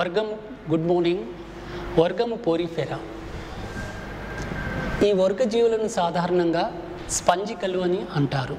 వర్గము good morning వర్గము Porifera ఈ వర్గ జీవులను సాధారణంగా స్పంజికలు అని అంటారు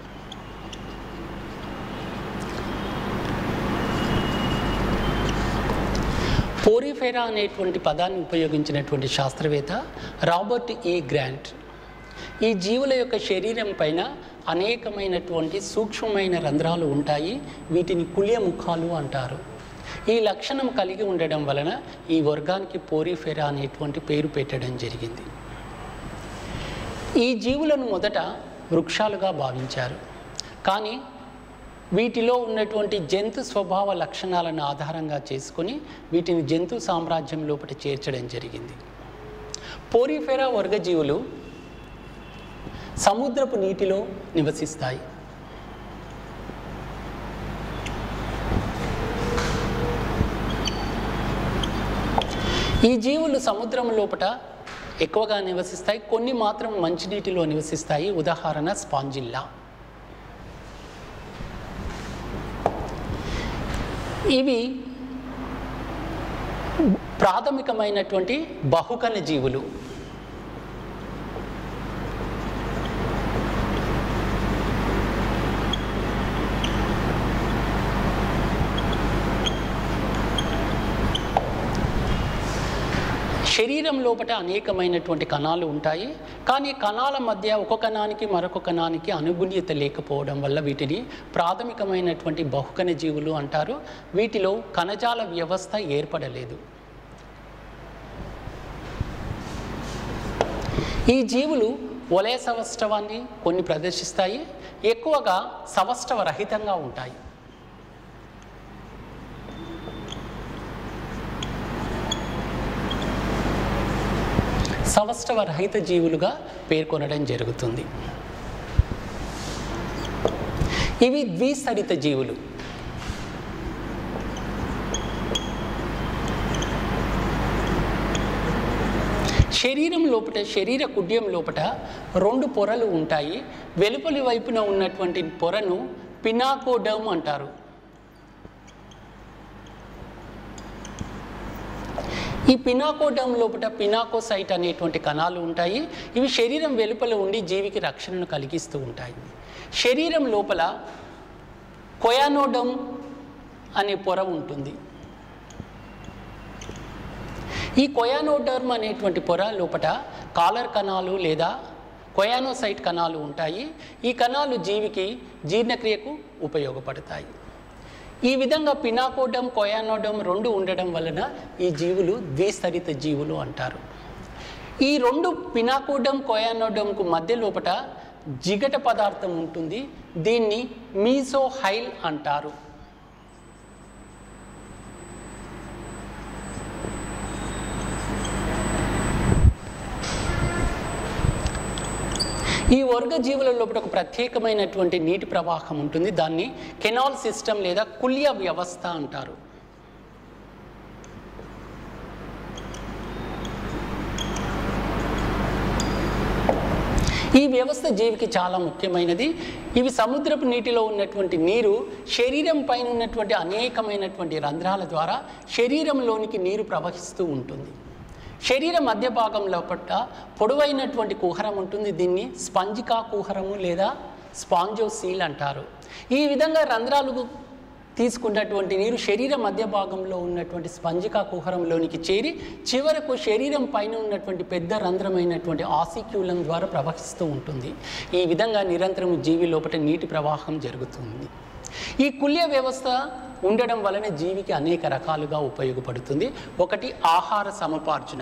పోరిఫెరా అనేటువంటి పదాన్ని ఉపయోగించినటువంటి శాస్త్రవేత్త రాబర్ట్ ఈ గ్రాంట్ ఈ జీవుల యొక్క శరీరం పైన అనేకమైనటువంటి సూక్ష్మమైన రంధ్రాలు ఉంటాయి వీటిని కుల్యముఖాలు అంటారు ఈ లక్షణం కలిగి ఉండడం వలన ఈ వర్గానికి పోరిఫెరా అనేటువంటి పేరు పెట్టడం జరిగింది ఈ జీవులను మొదట వృక్షాలుగా భావించారు కానీ వీటిలో ఉన్నటువంటి జంతు స్వభావ లక్షణాలను ఆధారంగా చేసుకొని వీటిని జంతు సామ్రాజ్యం లోపల చేర్చడం జరిగింది పోరిఫెరా వర్గజీవులు సముద్రపు నీటిలో నివసిస్తాయి ఈ జీవులు సముద్రం లోపల ఎక్కువగా నివసిస్తాయి కొన్ని మాత్రం మంచినీటిలో నివసిస్తాయి ఉదాహరణ స్పాంజిల్లా ఇవి ప్రాథమికమైనటువంటి బహుకణ జీవులు శరీరం లోపల అనేకమైనటువంటి కణాలు ఉంటాయి కానీ కణాల మధ్య ఒక కణానికి మరొక కణానికి అనుగుణ్యత లేకపోవడం వల్ల వీటిని ప్రాథమికమైనటువంటి బహుకణ జీవులు అంటారు వీటిలో కణజాల వ్యవస్థ ఏర్పడలేదు ఈ జీవులు వలయ సవష్టవాన్ని కొన్ని ప్రదర్శిస్తాయి ఎక్కువగా సవష్టవ రహితంగా ఉంటాయి సవష్టవ రహిత జీవులుగా పేర్కొనడం జరుగుతుంది ఇవి ద్విసరిత జీవులు శరీరం లోపల శరీర కుడ్యం లోపల రెండు పొరలు ఉంటాయి వెలుపలి వైపున ఉన్నటువంటి పొరను పినాకోడమ్ అంటారు ఈ పినాకోడమ్ లోపల పినాకోసైట్ అనేటువంటి కణాలు ఉంటాయి ఇవి శరీరం వెలుపల ఉండి జీవికి రక్షణను కలిగిస్తూ ఉంటాయి శరీరం లోపల కొయానోడమ్ అనే పొర ఉంటుంది ఈ కొయానోడర్మ్ అనేటువంటి పొర లోపల కాలర్ కణాలు లేదా కొయానోసైట్ కణాలు ఉంటాయి ఈ కణాలు జీవికి జీర్ణక్రియకు ఉపయోగపడతాయి ఈ విధంగా పినాకోడమ్ కొయానోడమ్ రెండు ఉండడం వలన ఈ జీవులు ద్విస్తరిత జీవులు అంటారు ఈ రెండు పినాకోడమ్ కొయానోడమ్కు మధ్య లోపల జిగట పదార్థం ఉంటుంది దీన్ని మీసోహైల్ అంటారు ఈ వర్గ జీవుల లోపల ఒక ప్రత్యేకమైనటువంటి నీటి ప్రవాహం ఉంటుంది దాన్ని కెనాల్ సిస్టమ్ లేదా కుల్య వ్యవస్థ అంటారు ఈ వ్యవస్థ జీవికి చాలా ముఖ్యమైనది ఇవి సముద్రపు నీటిలో ఉన్నటువంటి నీరు శరీరం పైన ఉన్నటువంటి అనేకమైనటువంటి రంధ్రాల ద్వారా శరీరంలోనికి నీరు ప్రవహిస్తూ ఉంటుంది శరీర మధ్య భాగం లోపల పొడవైనటువంటి కుహరం ఉంటుంది దీన్ని స్పంజికా కుహరము లేదా స్పాంజోసీల్ అంటారు ఈ విధంగా రంధ్రాలు తీసుకున్నటువంటి నీరు శరీర మధ్య భాగంలో ఉన్నటువంటి స్పంజికా కుహరంలోనికి చేరి చివరకు శరీరం పైన ఉన్నటువంటి పెద్ద రంధ్రమైనటువంటి ఆసిక్యూలం ద్వారా ప్రవహిస్తూ ఉంటుంది ఈ విధంగా నిరంతరం జీవి లోపల నీటి ప్రవాహం జరుగుతుంది ఈ కుల్య వ్యవస్థ ఉండడం వలన జీవికి అనేక రకాలుగా ఉపయోగపడుతుంది ఒకటి ఆహార సమపార్జన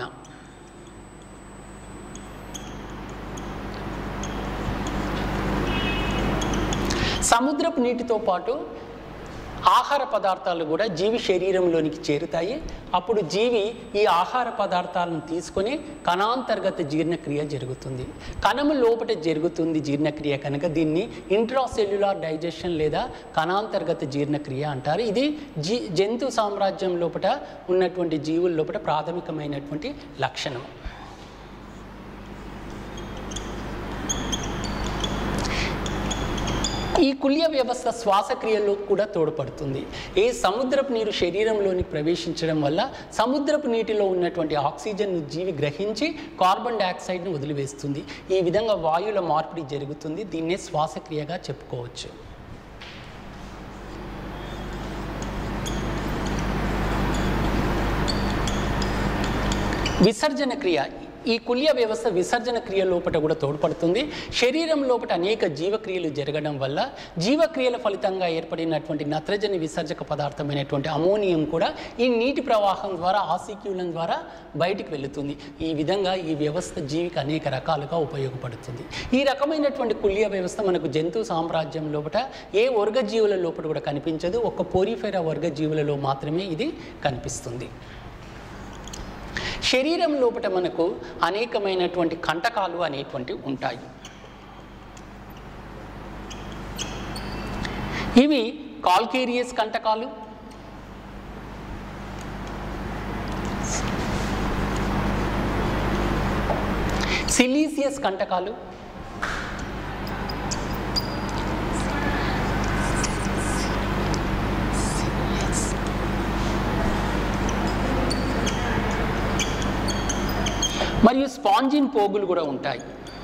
సముద్రపు నీటితో పాటు ఆహార పదార్థాలు కూడా జీవి శరీరంలోనికి చేరుతాయి అప్పుడు జీవి ఈ ఆహార పదార్థాలను తీసుకొని కణాంతర్గత జీర్ణక్రియ జరుగుతుంది కణము లోపల జరుగుతుంది జీర్ణక్రియ కనుక దీన్ని ఇంట్రాసెల్యులార్ డైజెషన్ లేదా కణాంతర్గత జీర్ణక్రియ అంటారు ఇది జీ జంతు సామ్రాజ్యం లోపల ఉన్నటువంటి జీవుల లోపల ప్రాథమికమైనటువంటి లక్షణం ఈ కుల్య వ్యవస్థ శ్వాసక్రియలో కూడా తోడ్పడుతుంది ఏ సముద్రపు నీరు శరీరంలోనికి ప్రవేశించడం వల్ల సముద్రపు నీటిలో ఉన్నటువంటి ఆక్సిజన్ను జీవి గ్రహించి కార్బన్ డయాక్సైడ్ను వదిలివేస్తుంది ఈ విధంగా వాయువుల మార్పిడి జరుగుతుంది దీన్నే శ్వాసక్రియగా చెప్పుకోవచ్చు విసర్జన క్రియ ఈ కుల్య వ్యవస్థ విసర్జన క్రియ లోపల కూడా తోడ్పడుతుంది శరీరం లోపల అనేక జీవక్రియలు జరగడం వల్ల జీవక్రియల ఫలితంగా ఏర్పడినటువంటి నత్రజని విసర్జక పదార్థమైనటువంటి అమోనియం కూడా ఈ నీటి ప్రవాహం ద్వారా ఆసిక్యూలం ద్వారా బయటికి వెళుతుంది ఈ విధంగా ఈ వ్యవస్థ జీవికి అనేక రకాలుగా ఉపయోగపడుతుంది ఈ రకమైనటువంటి కుల్య వ్యవస్థ మనకు జంతు సామ్రాజ్యం లోపల ఏ వర్గ జీవుల లోపల కూడా కనిపించదు ఒక పోరిఫెరా వర్గ జీవులలో మాత్రమే ఇది కనిపిస్తుంది శరీరం లోపల మనకు అనేకమైనటువంటి కంటకాలు అనేటువంటివి ఉంటాయి ఇవి కాల్కేరియస్ కంటకాలు సిలీసియస్ కంటకాలు మరియు స్పాంజిన్ పోగులు కూడా ఉంటాయి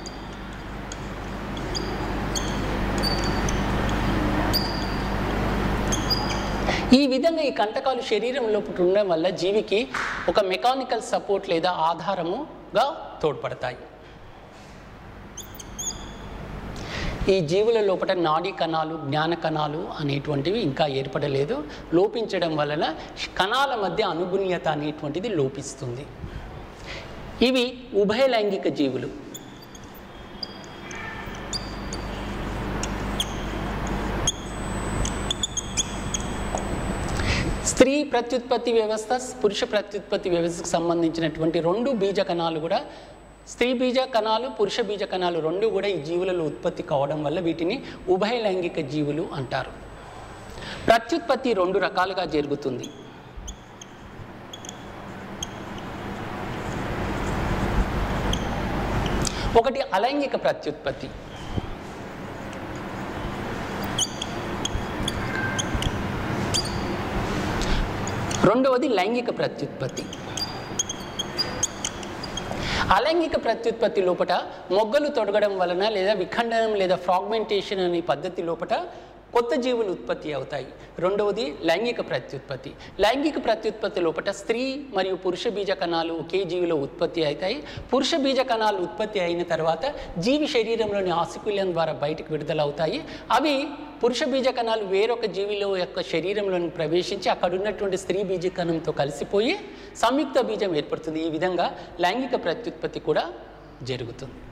ఈ విధంగా ఈ కంటకాలు శరీరం లోపల ఉండడం వల్ల జీవికి ఒక మెకానికల్ సపోర్ట్ లేదా ఆధారముగా తోడ్పడతాయి ఈ జీవుల లోపల నాడీ కణాలు జ్ఞాన కణాలు అనేటువంటివి ఇంకా ఏర్పడలేదు లోపించడం వలన కణాల మధ్య అనుగుణ్యత అనేటువంటిది లోపిస్తుంది ఇవి ఉభయ లైంగిక జీవులు స్త్రీ ప్రత్యుత్పత్తి వ్యవస్థ పురుష ప్రత్యుత్పత్తి వ్యవస్థకు సంబంధించినటువంటి రెండు బీజ కణాలు కూడా స్త్రీ బీజ కణాలు పురుష బీజ కణాలు రెండు కూడా ఈ జీవులలో ఉత్పత్తి కావడం వల్ల వీటిని ఉభయ లైంగిక జీవులు అంటారు ప్రత్యుత్పత్తి రెండు రకాలుగా జరుగుతుంది ఒకటి అలైంగిక ప్రత్యుత్పత్తి రెండవది లైంగిక ప్రత్యుత్పత్తి అలైంగిక ప్రత్యుత్పత్తి లోపట మొగ్గలు తొడగడం వలన లేదా విఖండనం లేదా ఫ్రాగ్మెంటేషన్ అనే పద్ధతి లోపట కొత్త జీవులు ఉత్పత్తి అవుతాయి రెండవది లైంగిక ప్రత్యుత్పత్తి లైంగిక ప్రత్యుత్పత్తి లోపల స్త్రీ మరియు పురుష బీజ కణాలు ఒకే జీవిలో ఉత్పత్తి అవుతాయి పురుష బీజ కణాలు ఉత్పత్తి అయిన తర్వాత జీవి శరీరంలోని ఆసికుల్యం ద్వారా బయటకు విడుదలవుతాయి అవి పురుష బీజ కణాలు వేరొక జీవిలో యొక్క శరీరంలోని ప్రవేశించి అక్కడ ఉన్నటువంటి స్త్రీ బీజ కణంతో కలిసిపోయి సంయుక్త బీజం ఏర్పడుతుంది ఈ విధంగా లైంగిక ప్రత్యుత్పత్తి కూడా జరుగుతుంది